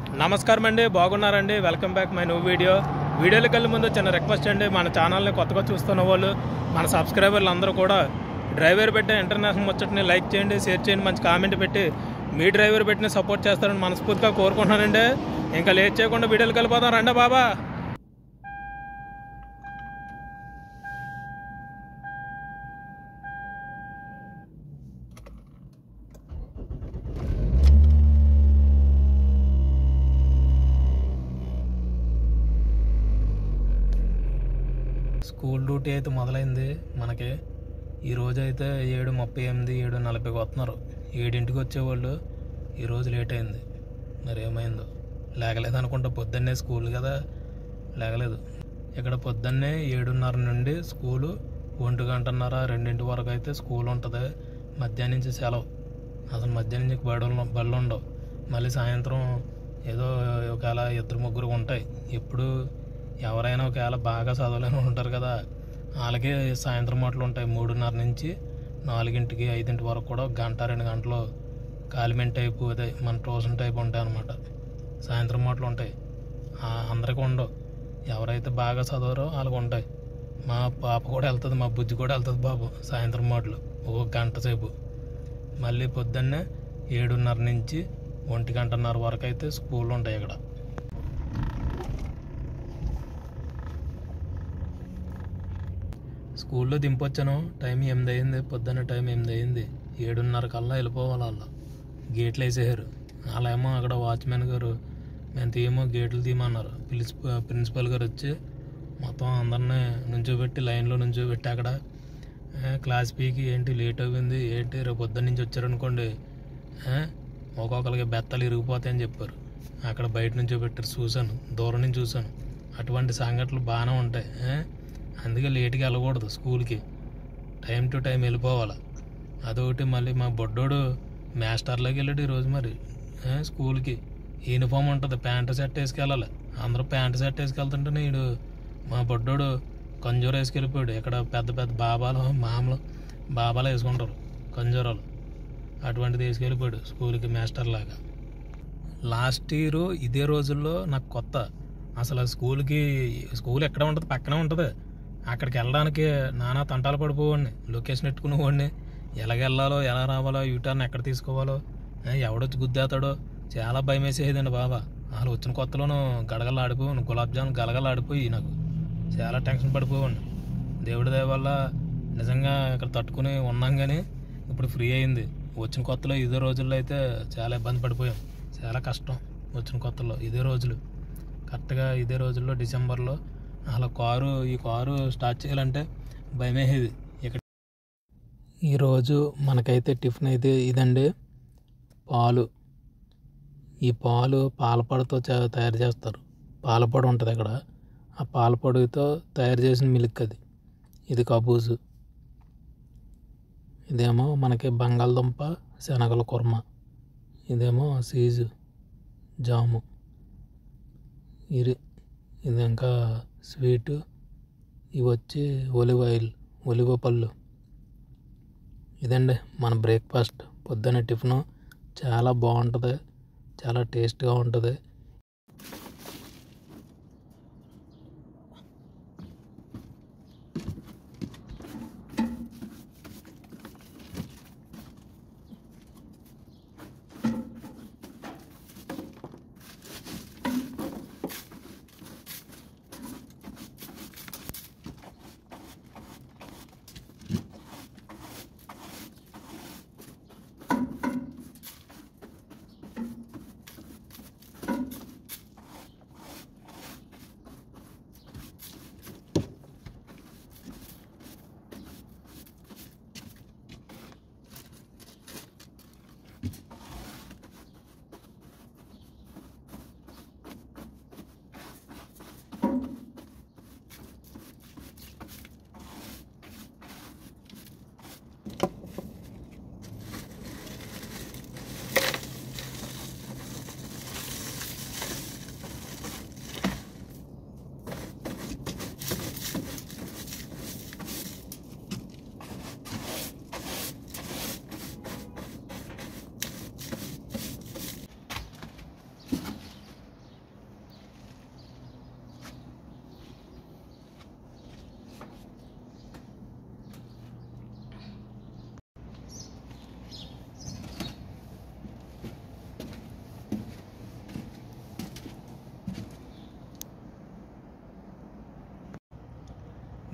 నమస్కారం అండి బాగున్నారండి welcome back my new video వీడియోలోకి వెళ్ళే ముందు చిన్న రిక్వెస్ట్ అండి మన ఛానల్ని కొత్తగా చూస్తున్న వాళ్ళు మన సబ్స్క్రైబర్లు అందరూ కూడా డ్రైవర్ పెట్టే ఇంటర్నేషనల్ ముచ్చట్ని లైక్ చేయండి షేర్ చేయండి మంచి కామెంట్ పెట్టి మీ డ్రైవర్ పెట్టిన సపోర్ట్ చేస్తారని మనస్ఫూర్తిగా కోరుకుంటున్నానండి ఇంకా లేట్ చేయకుండా వీడియోకి వెళ్ళిపోదాం రండి బాబా స్కూల్ డ్యూటీ అయితే మొదలైంది మనకి ఈ రోజు అయితే ఏడు ముప్పై ఎనిమిది ఏడు నలభైకి వస్తున్నారు ఏడింటికి వచ్చేవాళ్ళు ఈరోజు లేట్ అయింది మరి ఏమైందో లేగలేదు అనుకుంటా పొద్దున్నే స్కూల్ కదా లేగలేదు ఇక్కడ పొద్దున్నే ఏడున్నర నుండి స్కూలు ఒంటి గంటన్నర రెండింటి వరకు అయితే స్కూల్ ఉంటుంది మధ్యాహ్నం నుంచి సెలవు అసలు మధ్యాహ్నం నుంచి బడులు బళ్ళు ఉండవు మళ్ళీ సాయంత్రం ఏదో ఒకవేళ ఇద్దరు ముగ్గురు ఉంటాయి ఎప్పుడు ఎవరైనా ఒకవేళ బాగా చదవలేని ఉంటారు కదా వాళ్ళకి సాయంత్రం మాటలు ఉంటాయి మూడున్నర నుంచి నాలుగింటికి ఐదింటి వరకు కూడా ఒక గంట రెండు గంటలు కాలిమెంట్ టైపు అదే మన ట్యూషన్ టైప్ ఉంటాయి అనమాట సాయంత్రం మాటలు ఉంటాయి ఆ, అందరికీ ఉండవు ఎవరైతే బాగా చదవరో వాళ్ళకి ఉంటాయి మా పాప కూడా వెళ్తుంది మా బుజ్జి కూడా వెళ్తుంది బాబు సాయంత్రం మాటలు ఒక గంట సేపు మళ్ళీ పొద్దున్నే ఏడున్నర నుంచి ఒంటి గంటన్నర వరకు అయితే స్కూల్ ఉంటాయి ఇక్కడ స్కూల్లో దింపొచ్చాను టైం ఎనిమిది అయింది పొద్దున్న టైం ఎనిమిది అయింది ఏడున్నర కల్లా వెళ్ళిపోవాలి వాళ్ళు గేట్లు వేసేసారు అలా ఏమో అక్కడ వాచ్మెన్ గారు మేము తీయమో గేట్లు తీయమన్నారు ప్రిన్సి ప్రిన్సిపల్ గారు వచ్చి మొత్తం అందరినీ నుంచోబెట్టి లైన్లో నుంచోబెట్టి అక్కడ "ఏ, క్లాస్ పీకి ఏంటి లేట్ అయింది ఏంటి రేపు పొద్దున్న నుంచి వచ్చారనుకోండి "ఏ, ఒక్కొక్కరికి బెత్తలు ఇరిగిపోతాయని చెప్పారు అక్కడ బయట నుంచో పెట్టారు చూశాను దూరం నుంచి చూశాను అటువంటి సంఘటనలు బాగానే ఉంటాయి "ఏ, అందుకే లేట్గా వెళ్ళకూడదు స్కూల్కి టైం టు టైం వెళ్ళిపోవాలి అదొకటి మళ్ళీ మా బొడ్డోడు మాస్టర్లోకి వెళ్ళాడు ఈరోజు మరి ఏ, స్కూల్కి యూనిఫామ్ ఉంటుంది ప్యాంటు షర్ట్ వేసుకెళ్ళాలి అందరూ ప్యాంటు షర్ట్ వేసుకెళ్తుంటే వీడు మా బొడ్డోడు కంజూర వేసుకెళ్ళిపోయాడు ఇక్కడ పెద్ద పెద్ద బాబాలు మామలు బాబాలు వేసుకుంటారు కంజూరాలు అటువంటిది వేసుకెళ్ళిపోయాడు స్కూల్కి మాస్టర్ లాగా లాస్ట్ ఇయర్ ఇదే రోజుల్లో నాకు కొత్త అసలు స్కూల్కి స్కూల్ ఎక్కడ ఉంటుంది పక్కనే ఉంటుంది అక్కడికి వెళ్ళడానికి నానా తంటాలు పడిపోవాడిని లొకేషన్ పెట్టుకునేవాడిని ఎలాగ వెళ్ళాలో ఎలా రావాలో యూటర్న్ ఎక్కడ తీసుకోవాలో ఏ, ఎవడొచ్చి గుద్దేస్తాడో చాలా భయం వేసేదండి బాబా అసలు వచ్చిన కొత్తలోనూ గడగలు ఆడిపోయాను గులాబ్ జామున్ గలగలు ఆడిపోయి నాకు చాలా టెన్షన్ పడిపోయాను దేవుడి దయ వల్ల నిజంగా ఇక్కడ తట్టుకుని ఉన్నాం కానీ ఇప్పుడు ఫ్రీ అయింది వచ్చిన కొత్తలో ఇదే రోజుల్లో అయితే చాలా ఇబ్బంది పడిపోయాం చాలా కష్టం వచ్చిన కొత్తలో ఇదే రోజులు కరెక్ట్గా ఇదే రోజుల్లో డిసెంబర్లో అలా కారు ఈ కారు స్టార్ట్ చేయాలంటే భయమేసేది ఇక్కడ ఈరోజు మనకైతే టిఫిన్ అయితే ఇదండి పాలు ఈ పాలు పాలపొడితో చే- తయారు చేస్తారు పాలపొడి ఉంటుంది అక్కడ ఆ పాలపొడితో తయారు చేసిన మిల్క్ అది ఇది కబూజు ఇదేమో మనకి బంగాళదుంప శనగల కుర్మ ఇదేమో సీజు జాము ఇది ఇది ఇంకా స్వీటు ఇవి వచ్చి ఒలివ్ ఆయిల్ ఒలివ పళ్ళు ఇదండి మన బ్రేక్ఫాస్ట్ పొద్దున్న టిఫిన్ చాలా బాగుంటుంది చాలా టేస్ట్గా ఉంటుంది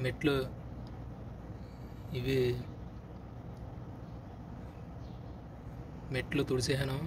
మెట్లు ఇవి మెట్లు తుడిసేసాను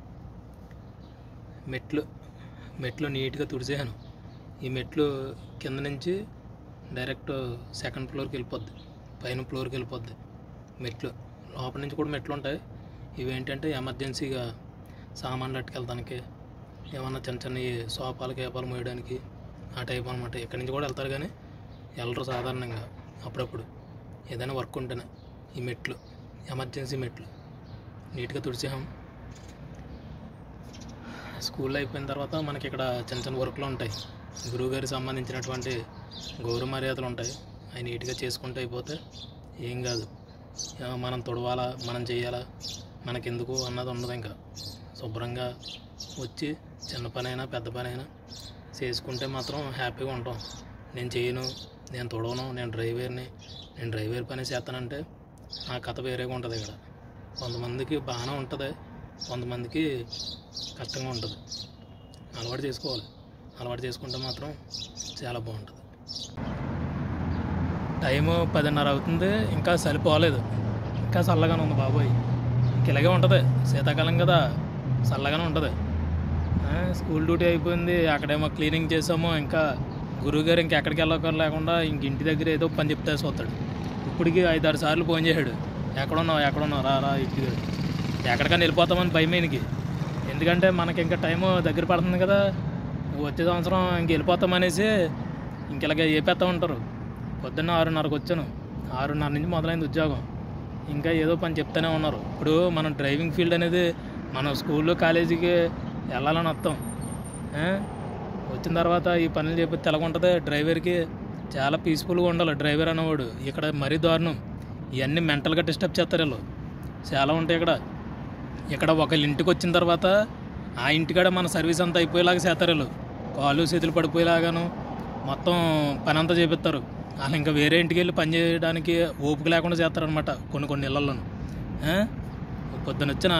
మెట్లు మెట్లు నీట్గా తుడిసేసాను ఈ మెట్లు కింద నుంచి డైరెక్ట్ సెకండ్ ఫ్లోర్కి వెళ్ళిపోద్ది పైన ఫ్లోర్కి వెళ్ళిపోద్ది మెట్లు లోపల నుంచి కూడా మెట్లు ఉంటాయి ఇవి ఏంటంటే ఎమర్జెన్సీగా సామాన్లు అట్టుకెళ్తానికి ఏమన్నా చిన్న చిన్న సోఫాలు కేపాలు మోయడానికి ఆ టైప్ అనమాట ఇక్కడి నుంచి కూడా వెళ్తారు కానీ వెళ్ళరు సాధారణంగా అప్పుడప్పుడు ఏదైనా వర్క్ ఉంటేనే ఈ మెట్లు ఎమర్జెన్సీ మెట్లు నీట్గా తుడిచాం స్కూల్లో అయిపోయిన తర్వాత మనకి ఇక్కడ చిన్న చిన్న వర్క్లు ఉంటాయి గురువుగారికి సంబంధించినటువంటి గౌరవ మర్యాదలు ఉంటాయి అవి నీట్గా చేసుకుంటూ అయిపోతే ఏం కాదు ఆ, మనం తొడవాలా మనం చేయాలా మనకెందుకు అన్నది ఉండదు ఇంకా శుభ్రంగా వచ్చి చిన్న పనైనా పెద్ద పనైనా చేసుకుంటే మాత్రం హ్యాపీగా ఉంటాం నేను చేయను నేను తొడవను నేను డ్రైవర్ని నేను డ్రైవర్ పని చేస్తానంటే ఆ కథ వేరేగా ఉంటుంది ఇక్కడ కొంతమందికి బాగానే ఉంటుంది కొంతమందికి కష్టంగా ఉంటుంది అలవాటు చేసుకోవాలి అలవాటు చేసుకుంటే మాత్రం చాలా బాగుంటుంది టైము పదిన్నర అవుతుంది ఇంకా సరిపోలేదు ఇంకా చల్లగానే ఉంది బాబోయ్ ఇంక ఇలాగే ఉంటుంది శీతాకాలం కదా చల్లగానే ఉంటుంది ఆ, స్కూల్ డ్యూటీ అయిపోయింది అక్కడేమో క్లీనింగ్ చేసాము ఇంకా గురువుగారు ఇంక ఎక్కడికి వెళ్ళక లేకుండా ఇంక ఇంటి దగ్గర ఏదో పని చెప్తే వస్తాడు ఇప్పటికి ఐదారు సార్లు ఫోన్ చేశాడు ఎక్కడున్నావు ఎక్కడున్నావు రా రా ఇంటికి ఎక్కడికైనా వెళ్ళిపోతామని భయం ఈయనకి ఎందుకంటే మనకి ఇంకా టైము దగ్గర పడుతుంది కదా వచ్చే సంవత్సరం ఇంక వెళ్ళిపోతామనేసి ఇంక ఇలాగ ఏపేస్తా ఉంటారు పొద్దున్న ఆరున్నరకు వచ్చాను ఆరున్నర నుంచి మొదలైంది ఉద్యోగం ఇంకా ఏదో పని చెప్తూనే ఉన్నారు ఇప్పుడు మనం డ్రైవింగ్ ఫీల్డ్ అనేది మనం స్కూల్లో కాలేజీకి వెళ్ళాలని వస్తాం ఆ? వచ్చిన తర్వాత ఈ పనులు చెప్పి తెలగుంటుంది డ్రైవర్కి చాలా పీస్ఫుల్గా ఉండాలి డ్రైవర్ అనేవాడు ఇక్కడ మరీ దారుణం ఇవన్నీ మెంటల్గా డిస్టర్బ్ చేస్తారు వీళ్ళు చాలా ఉంటాయి ఇక్కడ ఇక్కడ ఒకళ్ళ ఇంటికి వచ్చిన తర్వాత ఆ ఇంటికాడ మన సర్వీస్ అంతా అయిపోయేలాగా చేస్తారు వీళ్ళు కాళ్ళు చేతులు పడిపోయేలాగాను మొత్తం పని అంతా చేపిస్తారు వాళ్ళు ఇంకా వేరే ఇంటికి వెళ్ళి పని చేయడానికి ఓపిక లేకుండా చేస్తారనమాట కొన్ని కొన్ని ఇళ్లలోను పొద్దున వచ్చిన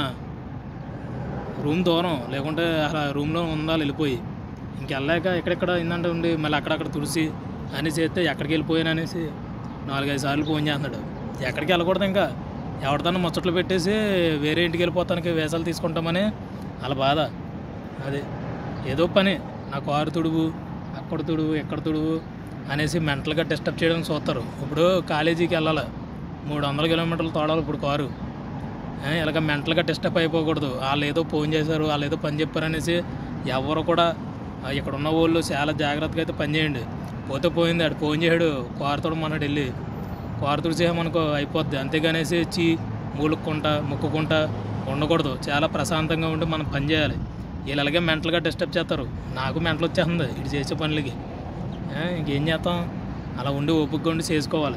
రూమ్ దూరం లేకుంటే అలా రూమ్లో ఉండాలి వెళ్ళిపోయి ఇంకెళ్ళాక ఎక్కడెక్కడ అయిందంటే ఉండి మళ్ళీ అక్కడక్కడ తుడిసి అని చేస్తే ఎక్కడికి వెళ్ళిపోయాను అనేసి నాలుగైదు సార్లు ఫోన్ చేస్తున్నాడు ఎక్కడికి వెళ్ళకూడదు ఇంకా ఎవరిదన్నా ముచ్చట్లు పెట్టేసి వేరే ఇంటికి వెళ్ళిపోతానికి వేసాలు తీసుకుంటామని వాళ్ళ బాధ అది ఏదో పని నా కారు తుడువు అక్కడ తుడువు ఎక్కడ తుడువు అనేసి మెంటల్గా డిస్టర్బ్ చేయడం చూస్తారు ఇప్పుడు కాలేజీకి వెళ్ళాలి మూడు వందల కిలోమీటర్లు తోడాలి ఇప్పుడు కారు ఏ, ఇలాగ మెంటల్గా డిస్టర్బ్ అయిపోకూడదు వాళ్ళు ఏదో ఫోన్ చేశారు వాళ్ళు ఏదో పని చెప్పారు అనేసి ఎవరు కూడా ఆ, ఇక్కడ ఉన్న వాళ్ళు చాలా జాగ్రత్తగా అయితే పని చేయండి పోతే పోయింది ఆడు ఫోన్ చేయడు కోరతోడు మనడు వెళ్ళి కోరతుడు చేయమనుకో అయిపోద్ది అంతేగానేసి చీ మూలుక్కుంటా ముక్కుకుంటా ఉండకూడదు చాలా ప్రశాంతంగా ఉండి మనం పని చేయాలి వీళ్ళు అలాగే మెంటల్గా డిస్టర్బ్ చేస్తారు నాకు మెంటల్ వచ్చేస్తుంది ఇటు చేసే పనులకి ఏ, ఇంకేం చేస్తాం అలా ఉండి ఓపికగా ఉండి చేసుకోవాలి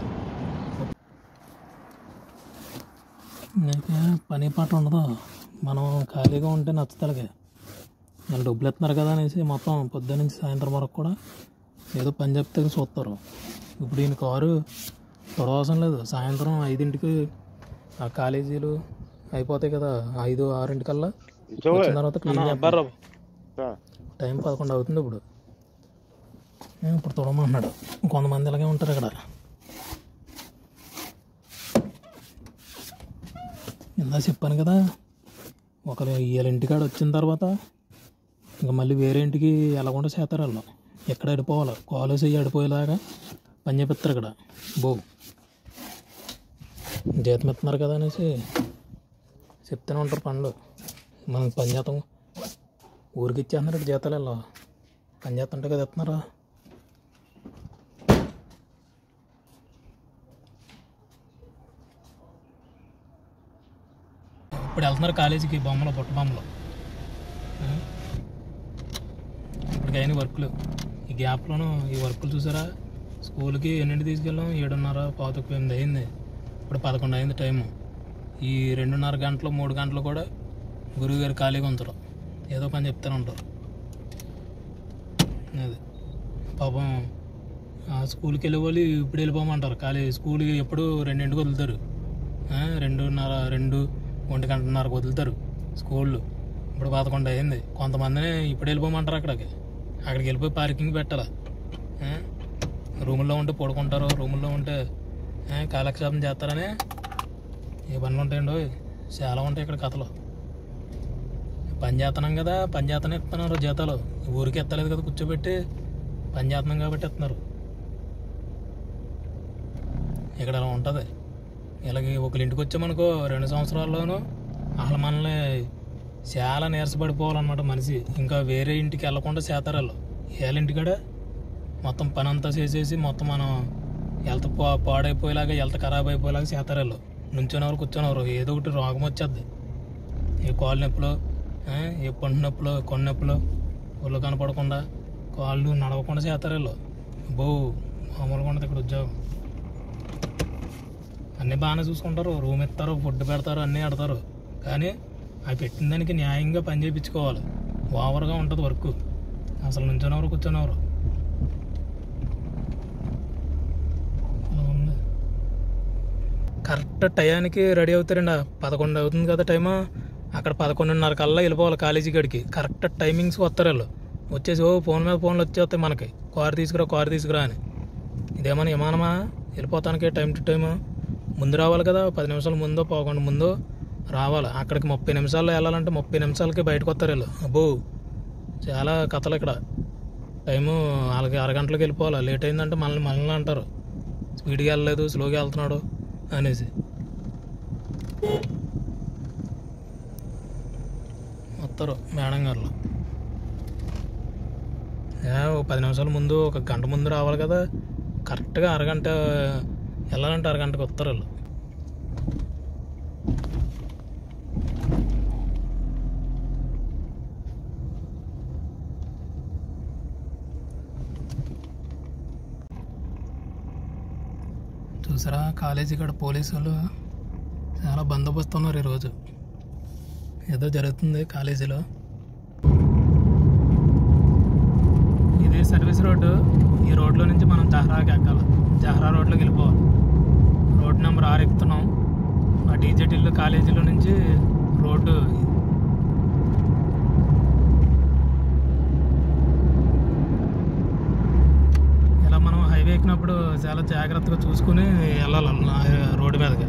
నీకు పని పాట ఉండదు మనం ఖాళీగా ఉంటే నచ్చుతాలకే వాళ్ళు డబ్బులు ఇస్తున్నారు కదా అనేసి మొత్తం పొద్దున్న నుంచి సాయంత్రం వరకు కూడా ఏదో పని చెప్తే చూస్తారు ఇప్పుడు ఈయన కారు తొడవసరం లేదు సాయంత్రం ఐదింటికి ఆ కాలేజీలు అయిపోతాయి కదా ఐదు ఆరింటికల్లా వచ్చిన తర్వాత క్లీన్ చేస్తారు టైం పదకొండు అవుతుంది ఇప్పుడు ఏ, ఇప్పుడు తొడమంటున్నాడు కొంతమంది ఇలాగే ఉంటారు ఇక్కడ ఇందా చెప్పాను కదా ఒకరు వీళ్ళ ఇంటికాడ వచ్చిన తర్వాత ఇంకా మళ్ళీ వేరే ఇంటికి వెళ్ళకుండా చేస్తారు వాళ్ళు ఎక్కడ అడిపోవాలి కాలేజ్ అయ్యి అడిపోయేలాగా పని చేపిస్తారు ఇక్కడ బో జీతం ఇస్తున్నారు కదా అనేసి చెప్తూనే ఉంటారు పనులు మనం పని చేస్తాం ఊరికి ఇచ్చేస్తున్నారు ఇక్కడ జీతాలు వెళ్ళా పని చేస్తుంటే కదా ఇస్తున్నారా ఇప్పుడు వెళ్తున్నారు కాలేజీకి బొమ్మలు బుట్ట బొమ్మలు ఆ? ఇప్పటికి అయిన వర్క్లు ఈ గ్యాప్లోనూ ఈ వర్కులు చూసారా స్కూల్కి ఎన్నింటి తీసుకెళ్ళాం ఏడున్నర పాతకు ఎనిమిది అయింది ఇప్పుడు పదకొండు అయింది టైము ఈ రెండున్నర గంటలు మూడు గంటలు కూడా గురువు గారు ఖాళీగా ఉంచరు ఏదో పని చెప్తూనే ఉంటారు అది పాపం ఆ స్కూల్కి వెళ్ళే వాళ్ళు ఇప్పుడు వెళ్ళిపోమంటారు ఖాళీ స్కూల్కి ఎప్పుడు రెండింటికి వదులుతారు ఆ, రెండున్నర రెండు ఒంటి గంటన్నరకు వదులుతారు స్కూళ్ళు ఇప్పుడు పదకొండు అయింది కొంతమందిని ఇప్పుడు వెళ్ళిపోమంటారు అక్కడికి అక్కడికి వెళ్ళిపోయి పార్కింగ్ పెట్టాలి ఆ? రూముల్లో ఉంటే పడుకుంటారు రూముల్లో ఉంటే ఏ, కాలక్షేపం చేస్తారని ఏ పనులు ఉంటాయండి ఓయ్. చాలా ఉంటాయి ఇక్కడ కథలు పని చేస్తున్నాం కదా పని చేతనే ఇస్తున్నారు జీతాలు ఊరికి ఎత్తలేదు కదా కూర్చోబెట్టి పని చేస్తున్నాం కాబట్టి ఇస్తున్నారు ఇక్కడ అలా ఉంటుంది ఇలాగ ఒకరి ఇంటికి వచ్చామనుకో రెండు సంవత్సరాల్లోనూ అసలు మనల్ని చాలా నీరసపడిపోవాలన్నమాట మనిషి ఇంకా వేరే ఇంటికి వెళ్ళకుండా చేస్తారు వాళ్ళు వాళ్ళ ఇంటికాడ మొత్తం పని అంతా చేసేసి మొత్తం మనం హెల్త్ పా పాడైపోయేలాగా హెల్త్ ఖరాబ్ అయిపోయేలాగా చేస్తారు వాళ్ళు నుంచునేవారు కూర్చునేవారు ఏదో ఒకటి రోగం వచ్చేద్ది ఏ కాళ్ళు నొప్పులు ఆ, ఏ పండు నొప్పులు కొన్ని నొప్పులు ఒళ్ళు కనపడకుండా కాళ్ళు నడవకుండా చేస్తారు వీళ్ళు బో మామూలుగా ఉండదు ఇక్కడ ఉద్యోగం అన్నీ బాగానే చూసుకుంటారు రూమ్ ఇస్తారు ఫుడ్ పెడతారు అన్నీ ఆడతారు కానీ అవి పెట్టిన దానికి న్యాయంగా పని చేయించుకోవాలి ఓవర్గా ఉంటుంది వర్క్ అసలు నుంచునేవారు కూర్చునేవారు అలా ఉంది కరెక్ట్ టయానికి రెడీ అవుతారండి పదకొండు అవుతుంది కదా టైము అక్కడ పదకొండున్నర కల్లా వెళ్ళిపోవాలి కాలేజీ గడికి కరెక్ట్ టైమింగ్స్ వస్తారు వాళ్ళు వచ్చేసి ఓ ఫోన్ మీద ఫోన్లు వచ్చేస్తాయి మనకి కారు తీసుకురా కారు తీసుకురా అని ఇదేమన్నా విమానమా వెళ్ళిపోతానికి టైం టు టైం ముందు రావాలి కదా పది నిమిషాల ముందో పోకుండా ముందు రావాలి అక్కడికి ముప్పై నిమిషాల్లో వెళ్ళాలంటే ముప్పై నిమిషాలకి బయటకు వస్తారు వీళ్ళు అబ్బో చాలా కథలు ఇక్కడ టైము వాళ్ళకి అరగంటలకు వెళ్ళిపోవాలి లేట్ అయిందంటే మనల్ని మనల్ని అంటారు స్పీడ్గా వెళ్ళలేదు స్లోగా వెళ్తున్నాడు అనేసి వస్తారు మేడం గారు ఏ, ఓ పది నిమిషాల ముందు ఒక గంట ముందు రావాలి కదా కరెక్ట్గా అరగంట వెళ్ళాలంటే అరగంటకు వస్తారు వాళ్ళు చూసారా కాలేజీ కాడ పోలీసులు చాలా బందోబస్తు ఉన్నారు ఈరోజు ఏదో జరుగుతుంది కాలేజీలో ఇదే సర్వీస్ రోడ్డు ఈ రోడ్లో నుంచి మనం జహరాకి ఎక్కాలి జహరా రోడ్లోకి వెళ్ళిపోవాలి రోడ్ నెంబర్ ఆరు ఎక్కుతున్నాం ఆ డీజెటిల్ కాలేజీలో నుంచి రోడ్డు ఇలా మనం హైవే ఎక్కినప్పుడు చాలా జాగ్రత్తగా చూసుకుని వెళ్ళాలి ఆ రోడ్డు మీదకి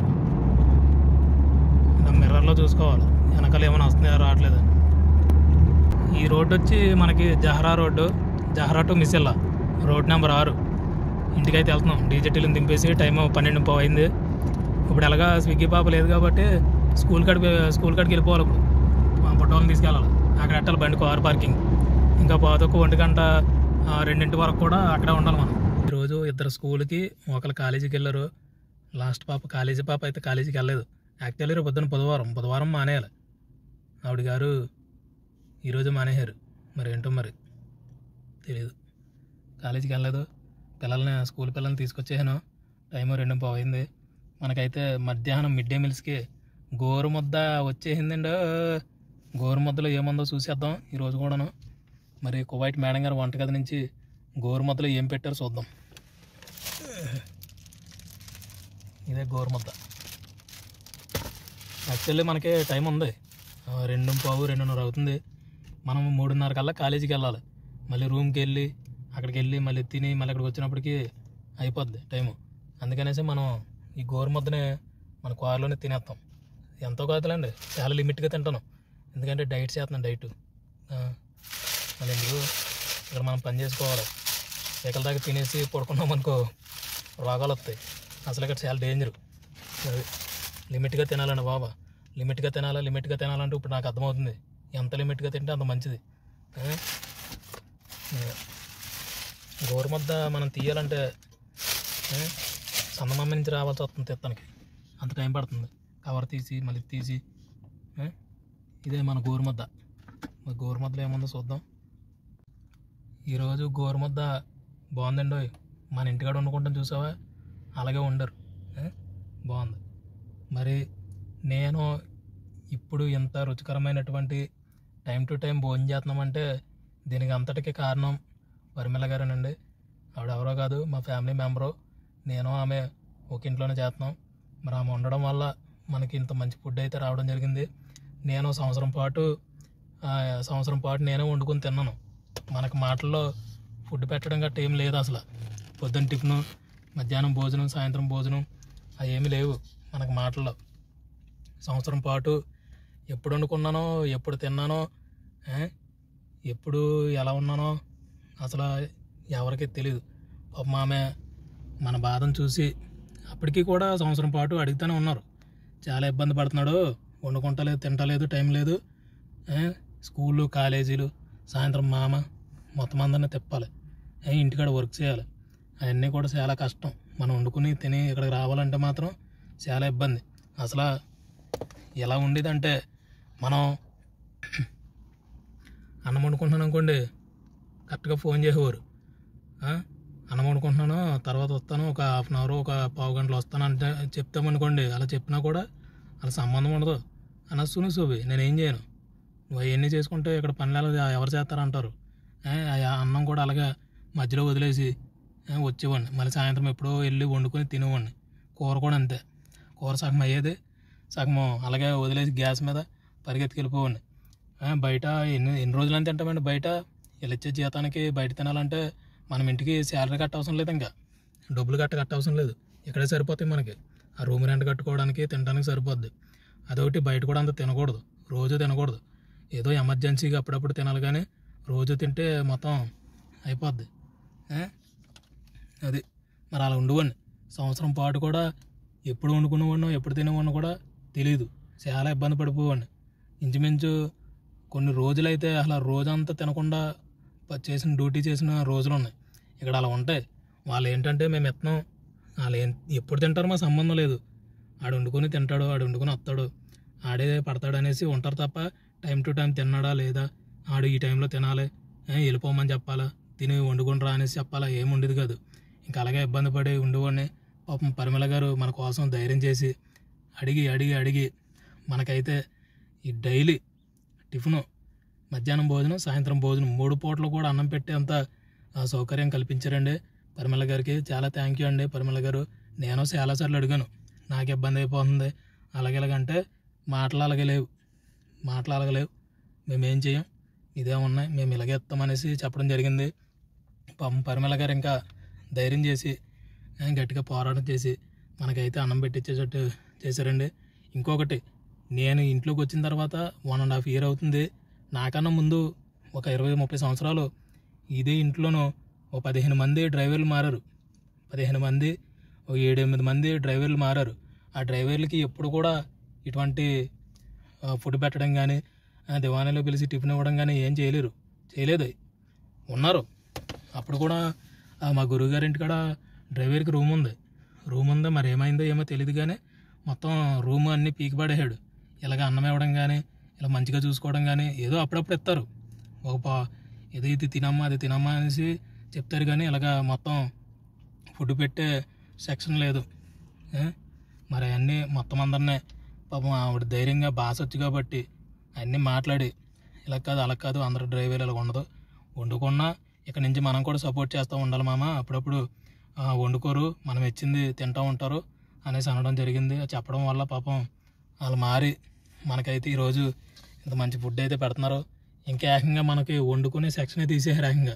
ఇలా మిర్రర్లో చూసుకోవాలి వెనకాల ఏమైనా వస్తున్నాయో రావట్లేదు ఈ రోడ్డు వచ్చి మనకి జహరా రోడ్డు జహరా టు మిసిల్లా రోడ్ నెంబర్ ఆరు ఇంటికైతే వెళ్తున్నాం డీజెటీలను దింపేసి టైం పన్నెండు పావు అయింది ఇప్పుడు ఎలాగా స్విగ్గీ పాప లేదు కాబట్టి స్కూల్ కాడికి స్కూల్ కాడికి వెళ్ళిపోవాలి ఇప్పుడు మా పుట్టవాళ్ళని తీసుకెళ్ళాలి అక్కడ ఎట్టాలి బండి కార్ పార్కింగ్ ఇంకా పాతొక్క ఒంటి గంట ఆ, రెండింటి వరకు కూడా అక్కడే ఉండాలి మనం ఈరోజు ఇద్దరు స్కూల్కి ఒకరు కాలేజీకి వెళ్ళారు లాస్ట్ పాప కాలేజీ పాప అయితే కాలేజీకి వెళ్ళలేదు యాక్చువల్లీ రేపు పొద్దున్న బుధవారం బుధవారం మానేయాలి ఆవిడ గారు ఈరోజు మానేశారు మరి ఏంటో మరి తెలియదు కాలేజీకి వెళ్ళలేదు పిల్లల్ని స్కూల్ పిల్లల్ని తీసుకొచ్చేసాను టైం రెండు పావు అయింది మనకైతే మధ్యాహ్నం మిడ్ డే మీల్స్కి గోరు ముద్ద వచ్చేసిందండి గోరు ముద్దలో ఏముందో చూసేద్దాం ఈరోజు కూడాను మరి కువైట్ మేడం గారు వంటగది నుంచి గోరు ముద్దలో ఏం పెట్టారో చూద్దాం ఇదే గోరు ముద్ద యాక్చువల్లీ మనకి టైం ఉంది ఆ, రెండు పావు రెండున్నర అవుతుంది మనం మూడున్నర కల్లా కాలేజీకి వెళ్ళాలి మళ్ళీ రూమ్కి వెళ్ళి అక్కడికి వెళ్ళి మళ్ళీ తిని మళ్ళీ అక్కడికి వచ్చినప్పటికి అయిపోద్ది టైము అందుకనేసి మనం ఈ గోరుముద్దనే మన కారులోనే తినేస్తాం ఎంతో కాదులేండి చాలా లిమిట్గా తింటాను ఎందుకంటే డైట్ చేస్తున్నాను డైట్ మళ్ళీ ఎందుకు ఇక్కడ మనం పని చేసుకోవాలి ఎక్కల దాకా తినేసి పడుకున్నాం అనుకో రోగాలు వస్తాయి అసలు ఇక్కడ చాలా డేంజర్ అది లిమిట్గా తినాలండి బాబా లిమిట్గా తినాలా లిమిట్గా తినాలంటే ఇప్పుడు నాకు అర్థమవుతుంది ఎంత లిమిట్గా తింటే అంత మంచిది ఆ? గోరుముద్ద మనం తీయాలంటే ఆ, సన్నమమ్మ నుంచి రావాల్సి వస్తుంది తెత్తానికి అంత టైం పడుతుంది కవర్ తీసి మళ్ళీ తీసి ఆ? ఇదే మన గోరుముద్ద మరి గోరుముద్దలో ఏముందో చూద్దాం ఈరోజు గోరుముద్ద బాగుందండి మన ఇంటికాడ వండుకుంటాం చూసావా అలాగే ఉండరు ఆ? బాగుంది మరి నేను ఇప్పుడు ఇంత రుచికరమైనటువంటి టైం టు టైం భోజనం చేస్తున్నామంటే దీనికి అంతటికి కారణం పరిమళ గారేనండి ఆవిడ ఎవరో కాదు మా ఫ్యామిలీ మెంబరు నేను ఆమె ఒక ఇంట్లోనే చేస్తున్నాం మరి ఆమె ఉండడం వల్ల మనకి ఇంత మంచి ఫుడ్ అయితే రావడం జరిగింది నేను సంవత్సరం పాటు ఆ, సంవత్సరం పాటు నేనే వండుకొని తిన్నాను మనకు మాటల్లో ఫుడ్ పెట్టడం గట్ట ఏం లేదు అసలు పొద్దున్న టిఫిను మధ్యాహ్నం భోజనం సాయంత్రం భోజనం అవి ఏమీ లేవు మనకు మాటల్లో సంవత్సరం పాటు ఎప్పుడు వండుకున్నానో ఎప్పుడు తిన్నానో ఏ? ఎప్పుడు ఎలా ఉన్నానో అసలు ఎవరికీ తెలియదు పాపం ఆమె మన బాధను చూసి అప్పటికీ కూడా సంవత్సరం పాటు అడుగుతూనే ఉన్నారు చాలా ఇబ్బంది పడుతున్నాడు వండుకుంటలేదు తింటలేదు టైం లేదు ఏ? స్కూళ్ళు కాలేజీలు సాయంత్రం మామ మొత్తం అందరిని తిప్పాలి ఏ? ఇంటికాడ వర్క్ చేయాలి అవన్నీ కూడా చాలా కష్టం మనం వండుకుని తిని ఇక్కడికి రావాలంటే మాత్రం చాలా ఇబ్బంది అసలు ఎలా ఉండేదంటే మనం అన్నం వండుకుంటున్నాను అనుకోండి కరెక్ట్గా ఫోన్ చేసేవారు ఆ? అన్నం వండుకుంటున్నాను తర్వాత వస్తాను ఒక హాఫ్ అన్ అవర్ ఒక పావు గంటలో వస్తాను అంటే చెప్తామనుకోండి అలా చెప్పినా కూడా అలా సంబంధం ఉండదు అన్న సుని సూబి నేనేం చేయను నువ్వు అవన్నీ చేసుకుంటే ఇక్కడ పనులు ఎలా ఎవరు చేస్తారంటారు ఏ, ఆ అన్నం కూడా అలాగే మధ్యలో వదిలేసి ఏ, వచ్చేవాడిని మళ్ళీ సాయంత్రం ఎప్పుడో వెళ్ళి వండుకొని తినేవాడిని కూర కూడా అంతే కూర సగం అయ్యేది సగం అలాగే వదిలేసి గ్యాస్ మీద పరిగెత్తుకు వెళ్ళిపోవాడిని ఆ, బయట ఎన్ని ఎన్ని రోజులని తింటామండి బయట వీళ్ళు ఇచ్చే జీతానికి బయట తినాలంటే మనం ఇంటికి శాలరీ కట్ట అవసరం లేదు ఇంకా డబ్బులు కట్ట కట్ట అవసరం లేదు ఇక్కడే సరిపోతాయి మనకి ఆ రూమ్ రెంట్ కట్టుకోవడానికి తినడానికి సరిపోద్ది అదొకటి బయట కూడా అంత తినకూడదు రోజు తినకూడదు ఏదో ఎమర్జెన్సీగా అప్పుడప్పుడు తినాలి కానీ రోజు తింటే మొత్తం అయిపోద్ది ఏ? అది మరి అలా ఉండేవాడిని సంవత్సరం పాటు కూడా ఎప్పుడు వండుకునేవాడినో ఎప్పుడు తినేవాడినో కూడా తెలియదు చాలా ఇబ్బంది పడిపోయేవాడిని ఇంచుమించు కొన్ని రోజులైతే అసలు ఆ రోజంతా తినకుండా ప- చేసిన డ్యూటీ చేసిన రోజులు ఉన్నాయి ఇక్కడ అలా ఉంటాయి వాళ్ళు ఏంటంటే మేము ఎత్తున్నాం వాళ్ళు ఏం ఎప్పుడు తింటారో మా సంబంధం లేదు ఆడు వండుకొని తింటాడు ఆడు వండుకొని వస్తాడు ఆడే పడతాడు అనేసి ఉంటారు తప్ప టైం టు టైం తిన్నాడా లేదా ఆడు ఈ టైంలో తినాలి ఏ, వెళ్ళిపోమని చెప్పాలా తిని వండుకొని రా అనేసి చెప్పాలా ఏమి ఉండేది కాదు ఇంకా అలాగే ఇబ్బంది పడి ఉండేవాడిని పాపం పరిమళ గారు మన కోసం ధైర్యం చేసి అడిగి అడిగి అడిగి మనకైతే ఈ డైలీ టిఫిను మధ్యాహ్నం భోజనం సాయంత్రం భోజనం మూడు పూటలు కూడా అన్నం పెట్టేంత ఆ, సౌకర్యం కల్పించారండి పరిమళ గారికి చాలా థ్యాంక్ యూ అండి పరిమళ గారు నేను చాలాసార్లు అడిగాను నాకు ఇబ్బంది అయిపోతుంది అలాగే ఇలాగంటే మాటలు అలాగే లేవు మాటలు అలాగే లేవు మేమేం చేయం ఇదే ఉన్నాయి మేము ఇలాగే ఇస్తామనేసి చెప్పడం జరిగింది పాపం పరిమళ గారు ఇంకా ధైర్యం చేసి ఆ, గట్టిగా పోరాటం చేసి మనకైతే అన్నం పెట్టించేటట్టు చేశారండి ఇంకొకటి నేను ఇంట్లోకి వచ్చిన తర్వాత వన్ అండ్ హాఫ్ ఇయర్ అవుతుంది నాకన్నా ముందు ఒక ఇరవై ముప్పై సంవత్సరాలు ఇదే ఇంట్లోనూ ఒక పదిహేను మంది డ్రైవర్లు మారారు పదిహేను మంది ఒక ఏడు ఎనిమిది మంది డ్రైవర్లు మారారు ఆ డ్రైవర్లకి ఎప్పుడు కూడా ఇటువంటి ఆ, ఫుడ్ పెట్టడం కానీ దివాణీలో పిలిచి టిఫిన్ ఇవ్వడం కానీ ఏం చేయలేరు చేయలేదు ఉన్నారు అప్పుడు కూడా ఆ, మా గురువుగారి ఇంటికాడ డ్రైవర్కి రూమ్ ఉంది రూమ్ ఉందో మరి ఏమైందో ఏమో తెలియదు కానీ మొత్తం రూమ్ అన్నీ పీకి పడేసాడు ఇలాగ అన్నం ఇవ్వడం కానీ ఇలా మంచిగా చూసుకోవడం కానీ ఏదో అప్పుడప్పుడు ఇస్తారు ఒక పా ఏదో ఇది తినమ్మా అది తినమ్మా అనేసి చెప్తారు కానీ ఇలాగ మొత్తం ఫుడ్ పెట్టే సెక్షన్ లేదు ఏ? మరి అవన్నీ మొత్తం అందరినీ పాపం ఆవిడ ధైర్యంగా భాష వచ్చు కాబట్టి అన్నీ మాట్లాడి ఇలా కాదు అలా కాదు అందరు డ్రైవర్ ఇలా ఉండదు వండుకున్నా ఇక్కడ నుంచి మనం కూడా సపోర్ట్ చేస్తూ ఉండాలి మామ అప్పుడప్పుడు ఆ, వండుకోరు మనం ఇచ్చింది తింటూ ఉంటారు అనేసి అనడం జరిగింది చెప్పడం వల్ల పాపం వాళ్ళు మారి మనకైతే ఈరోజు ఇంత మంచి ఫుడ్ అయితే పెడుతున్నారు ఇంకా ఏకంగా మనకి వండుకునే సెక్షనే తీసేసారు ఏకంగా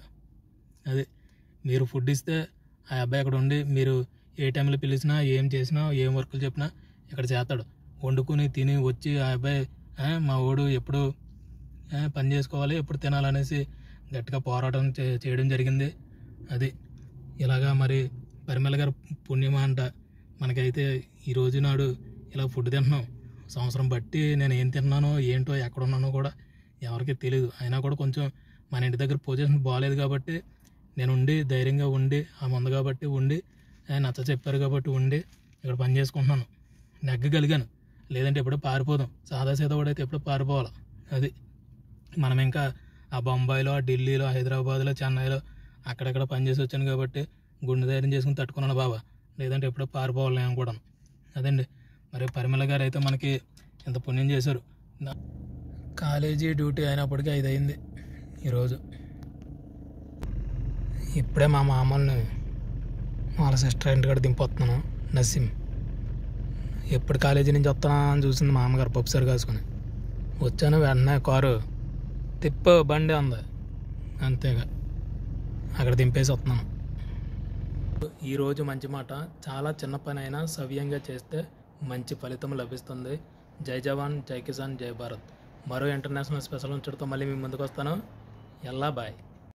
అది మీరు ఫుడ్ ఇస్తే ఆ అబ్బాయి అక్కడ ఉండి మీరు ఏ టైంలో పిలిచినా ఏం చేసినా ఏం వర్కులు చెప్పినా ఇక్కడ చేస్తాడు వండుకుని తిని వచ్చి ఆ అబ్బాయి "ఆ, మా ఓడు ఎప్పుడు ఆ, పని చేసుకోవాలి ఎప్పుడు తినాలనేసి గట్టిగా పోరాటం చే- చేయడం జరిగింది అది ఇలాగా మరి పరిమళ గారు పుణ్యమా అంట మనకైతే ఈ రోజు నాడు ఇలా ఫుడ్ తింటున్నాం సంవత్సరం బట్టి నేను ఏం తిన్నానో ఏంటో ఎక్కడ ఉన్నానో కూడా ఎవరికి తెలియదు అయినా కూడా కొంచెం మన ఇంటి దగ్గర పొజిషన్ బాగాలేదు కాబట్టి నేను ఉండి ధైర్యంగా ఉండి ఆ మందు కాబట్టి ఉండి ఆ, నచ్చ చెప్పారు కాబట్టి ఉండి ఇక్కడ పని చేసుకుంటున్నాను నెగ్గగలిగాను లేదంటే ఎప్పుడో పారిపోదాం సాదా సీదా కూడా అయితే ఎప్పుడో పారిపోవాలి అది మనం ఇంకా ఆ బొంబాయిలో ఆ ఢిల్లీలో హైదరాబాద్లో చెన్నైలో అక్కడక్కడ పనిచేసి వచ్చాను కాబట్టి గుండె ధైర్యం చేసుకుని తట్టుకున్నాను బాబా లేదంటే ఎప్పుడో పారిపోవాలి నేను కూడా అదండి మరి పరిమళ గారు అయితే మనకి ఎంత పుణ్యం చేశారు నా- కాలేజీ డ్యూటీ అయినప్పటికీ ఐదు అయింది ఈరోజు ఇప్పుడే మా మామూలుని వాళ్ళ సిస్టర్ ఇంటికాడ దింపొస్తున్నాను నసీం ఎప్పుడు కాలేజీ నుంచి వస్తానా అని చూసింది మా అమ్మగారు పప్పు సరి కాసుకొని వచ్చాను వెంటనే కారు తిప్పు బండి అంది అంతేగా అక్కడ దింపేసి వస్తున్నాను ఈరోజు మంచి మాట చాలా చిన్న పని అయినా సవ్యంగా చేస్తే మంచి ఫలితం లభిస్తుంది జై జవాన్ జై కిసాన్ జై భారత్ మరో ఇంటర్నేషనల్ స్పెషల్ ఉంచడంతో మళ్ళీ మీ ముందుకు వస్తాను ఎల్లా బాయ్